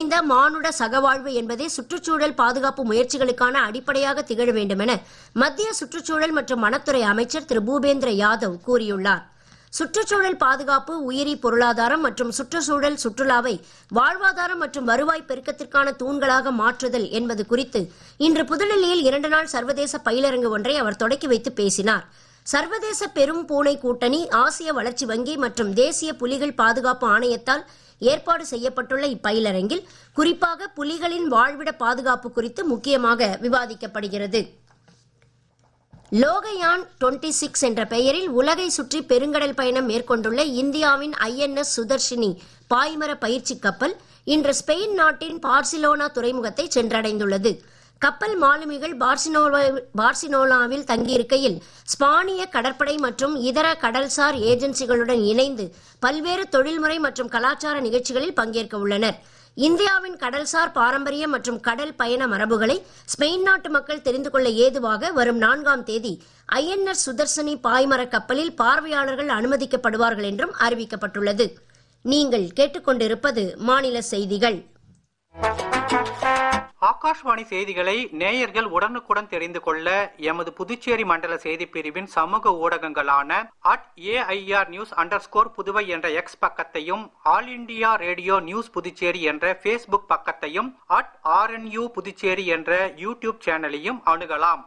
நிறைந்த மானுட சகவாழ்வு என்பதே சுற்றுச்சூழல் பாதுகாப்பு முயற்சிகளுக்கான அடிப்படையாக திகழ வேண்டும் என மத்திய சுற்றுச்சூழல் மற்றும் வனத்துறை அமைச்சர் திரு பூபேந்திர யாதவ் கூறியுள்ளார் சுற்றுச்சூழல் பாதுகாப்பு உயிரி பொருளாதாரம் மற்றும் சுற்றுச்சூழல் சுற்றுலாவை வாழ்வாதாரம் மற்றும் வருவாய் பெருக்கத்திற்கான தூண்களாக மாற்றுதல் என்பது குறித்து இன்று புதுடெல்லியில் இரண்டு நாள் சர்வதேச பயிலரங்கு ஒன்றை அவர் தொடக்கி வைத்து பேசினார் சர்வதேச பெரும் பூனை கூட்டணி ஆசிய வளர்ச்சி வங்கி மற்றும் தேசிய புலிகள் பாதுகாப்பு ஆணையத்தால் ஏற்பாடு செய்யப்பட்டுள்ள இப்பயிலரங்கில் குறிப்பாக புலிகளின் வாழ்விட பாதுகாப்பு குறித்து முக்கியமாக விவாதிக்கப்படுகிறது லோகயான் 26 சிக்ஸ் என்ற பெயரில் உலகை சுற்றி பெருங்கடல் பயணம் மேற்கொண்டுள்ள இந்தியாவின் ஐஎன்எஸ் சுதர்ஷினி பாய்மர பயிற்சி கப்பல் இன்று ஸ்பெயின் நாட்டின் பார்சிலோனா துறைமுகத்தை சென்றடைந்துள்ளது கப்பல் மாலுமிகள் பார்சினோவா- பார்சிலோனாவில் தங்கியிருக்கையில் ஸ்பானிய கடற்படை மற்றும் இதர கடல்சார் ஏஜென்சிகளுடன் இணைந்து பல்வேறு தொழில்முறை மற்றும் கலாச்சார நிகழ்ச்சிகளில் பங்கேற்க உள்ளனர் இந்தியாவின் கடல்சார் பாரம்பரியம் மற்றும் கடல் பயண மரபுகளை ஸ்பெயின் நாட்டு மக்கள் தெரிந்து கொள்ள ஏதுவாக வரும் நான்காம் தேதி ஐஎன்எஸ் சுதர்சனி பாய்மர கப்பலில் பார்வையாளர்கள் அனுமதிக்கப்படுவார்கள் என்றும் அறிவிக்கப்பட்டுள்ளது நீங்கள் கேட்டுக்கொண்டிருப்பது மாநில செய்திகள் ஆகாஷ்வாணி செய்திகளை நேயர்கள் உடனுக்குடன் தெரிந்து கொள்ள எமது புதுச்சேரி மண்டல செய்திப் பிரிவின் சமூக ஊடகங்களான at AIR news under Puduvai என்ற எக்ஸ் பக்கத்தையும் all India radio news Puducherry என்ற ஃபேஸ்புக் பக்கத்தையும் அட் ஆர்என்யூ புதுச்சேரி என்ற யூடியூப் சேனலையும் அணுகலாம்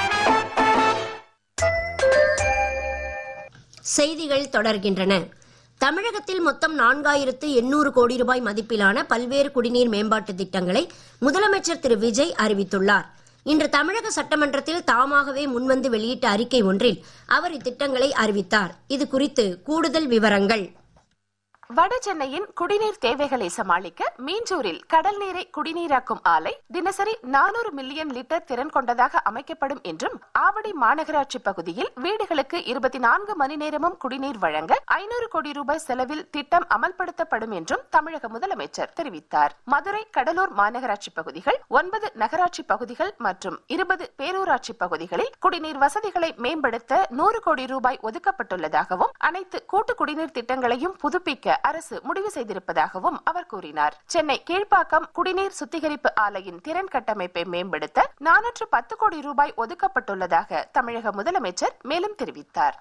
செய்திகள் தொடர்கின்றன தமிழகத்தில் மொத்தம் நான்காயிரத்து எண்ணூறு கோடி ரூபாய் மதிப்பிலான பல்வேறு குடிநீர் மேம்பாட்டு திட்டங்களை முதலமைச்சர் திரு விஜய் அறிவித்துள்ளார் இன்று தமிழக சட்டமன்றத்தில் தாமாகவே முன்வந்து வெளியிட்ட அறிக்கை ஒன்றில் அவர் இத்திட்டங்களை அறிவித்தார் இது குறித்து கூடுதல் விவரங்கள் வட சென்னையின் குடிநீர் தேவைகளை சமாளிக்க மீஞ்சூரில் கடல் நீரை குடிநீராக்கும் ஆலை தினசரி நானூறு மில்லியன் லிட்டர் திறன் கொண்டதாக அமைக்கப்படும் என்றும் ஆவடி மாநகராட்சி பகுதியில் வீடுகளுக்கு இருபத்தி நான்கு மணி நேரமும் குடிநீர் வழங்க ஐநூறு கோடி ரூபாய் செலவில் திட்டம் அமல்படுத்தப்படும் என்றும் தமிழக முதலமைச்சர் தெரிவித்தார் மதுரை கடலூர் மாநகராட்சி பகுதிகள் ஒன்பது நகராட்சி பகுதிகள் மற்றும் இருபது பேரூராட்சி பகுதிகளில் குடிநீர் வசதிகளை மேம்படுத்த நூறு கோடி ரூபாய் ஒதுக்கப்பட்டுள்ளதாகவும் அனைத்து கூட்டு குடிநீர் திட்டங்களையும் புதுப்பிக்க அரசு முடிவு செய்திருப்பதாகவும் அவர் கூறினார் சென்னை கீழ்ப்பாக்கம் குடிநீர் சுத்திகரிப்பு ஆலையின் திறன் கட்டமைப்பை மேம்படுத்த நானூற்று பத்து கோடி ரூபாய் ஒதுக்கப்பட்டுள்ளதாக தமிழக முதலமைச்சர் மேலும் தெரிவித்தார்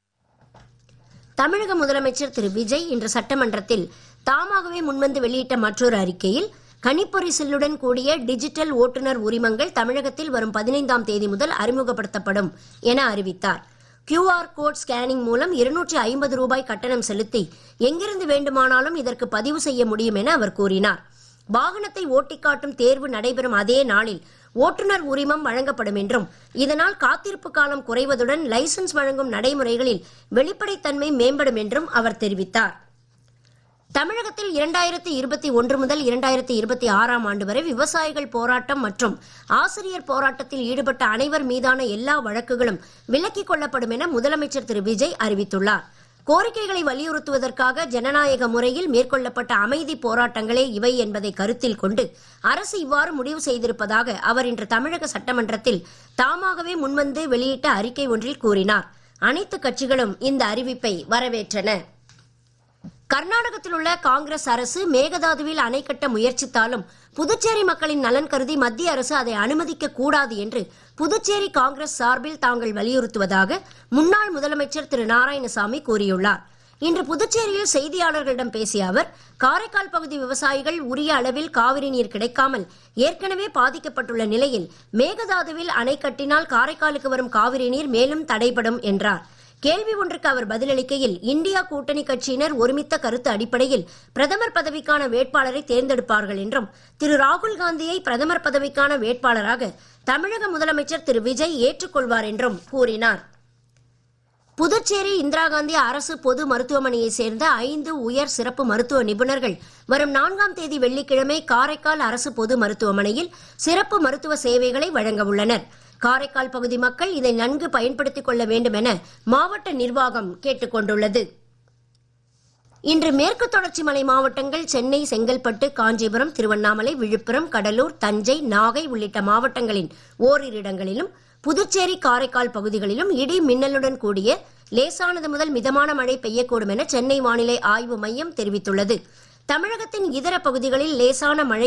தமிழக முதலமைச்சர் திரு விஜய் இன்று சட்டமன்றத்தில் தாமாகவே முன்வந்து வெளியிட்ட மற்றொரு அறிக்கையில் கணிப்பொறி சில்லுடன் கூடிய டிஜிட்டல் ஓட்டுநர் உரிமங்கள் தமிழகத்தில் வரும் பதினைந்தாம் தேதி முதல் அறிமுகப்படுத்தப்படும் என அறிவித்தார் QR கோட் ஸ்கேனிங் மூலம் இருநூற்றி ஐம்பது ரூபாய் கட்டணம் செலுத்தி எங்கிருந்து வேண்டுமானாலும் இதற்கு பதிவு செய்ய முடியும் என அவர் கூறினார் வாகனத்தை ஓட்டிக் காட்டும் தேர்வு நடைபெறும் அதே நாளில் ஓட்டுநர் உரிமம் வழங்கப்படும் என்றும் இதனால் காத்திருப்பு காலம் குறைவதுடன் லைசென்ஸ் வழங்கும் நடைமுறைகளில் வெளிப்படைத்தன்மை மேம்படும் என்றும் அவர் தெரிவித்தார் தமிழகத்தில் இரண்டாயிரத்தி இருபத்தி ஒன்று முதல் இரண்டாயிரத்தி இருபத்தி ஆறாம் ஆண்டு வரை விவசாயிகள் போராட்டம் மற்றும் ஆசிரியர் போராட்டத்தில் ஈடுபட்ட அனைவர் மீதான எல்லா வழக்குகளும் விலக்கிக் கொள்ளப்படும் என முதலமைச்சர் திரு விஜய் அறிவித்துள்ளார் கோரிக்கைகளை வலியுறுத்துவதற்காக ஜனநாயக முறையில் மேற்கொள்ளப்பட்ட அமைதி போராட்டங்களே இவை என்பதை கருத்தில் கொண்டு அரசு இவ்வாறு முடிவு செய்திருப்பதாக அவர் இன்று தமிழக சட்டமன்றத்தில் தாமாகவே முன்வந்து வெளியிட்ட அறிக்கை ஒன்றில் கூறினார் அனைத்து கட்சிகளும் இந்த அறிவிப்பை வரவேற்றன கர்நாடகத்தில் உள்ள காங்கிரஸ் அரசு மேகதாதுவில் அணை கட்ட முயற்சித்தாலும் புதுச்சேரி மக்களின் நலன் கருதி மத்திய அரசு அதை அனுமதிக்க கூடாது என்று புதுச்சேரி காங்கிரஸ் சார்பில் தாங்கள் வலியுறுத்துவதாக முன்னாள் முதலமைச்சர் திரு நாராயணசாமி கூறியுள்ளார் இன்று புதுச்சேரியில் செய்தியாளர்களிடம் பேசிய அவர் காரைக்கால் பகுதி விவசாயிகள் உரிய அளவில் காவிரி நீர் கிடைக்காமல் ஏற்கனவே பாதிக்கப்பட்டுள்ள நிலையில் மேகதாதுவில் அணை கட்டினால் காரைக்காலுக்கு வரும் காவிரி நீர் மேலும் தடைபடும் என்றார் கேள்வி ஒன்றுக்கு அவர் பதிலளிக்கையில் இந்தியா கூட்டணி கட்சியினர் ஒருமித்த கருத்து அடிப்படையில் பிரதமர் பதவிக்கான வேட்பாளரை தேர்ந்தெடுப்பார்கள் என்றும் திரு ராகுல் காந்தியை பிரதமர் பதவிக்கான வேட்பாளராக தமிழக முதலமைச்சர் திரு விஜய் ஏற்றுக்கொள்வார் என்றும் கூறினார் புதுச்சேரி இந்திரா காந்தி அரசு பொது மருத்துவமனையை சேர்ந்த ஐந்து உயர் சிறப்பு மருத்துவ நிபுணர்கள் வரும் நான்காம் தேதி வெள்ளிக்கிழமை காரைக்கால் அரசு பொது மருத்துவமனையில் சிறப்பு மருத்துவ சேவைகளை வழங்க உள்ளனர் காரைக்கால் பகுதி மக்கள் இதை நன்கு பயன்படுத்திக் கொள்ள வேண்டும் என மாவட்ட நிர்வாகம் கேட்டுக் கொண்டுள்ளது இன்று மேற்கு தொடர்ச்சி மலை மாவட்டங்கள் சென்னை செங்கல்பட்டு காஞ்சிபுரம் திருவண்ணாமலை விழுப்புரம் கடலூர் தஞ்சை நாகை உள்ளிட்ட மாவட்டங்களின் ஓரிரு இடங்களிலும் புதுச்சேரி காரைக்கால் பகுதிகளிலும் இடி மின்னலுடன் கூடிய லேசானது முதல் மிதமான மழை பெய்யக்கூடும் என சென்னை வானிலை ஆய்வு மையம் தெரிவித்துள்ளது தமிழகத்தின் இதர பகுதிகளில் லேசான மழை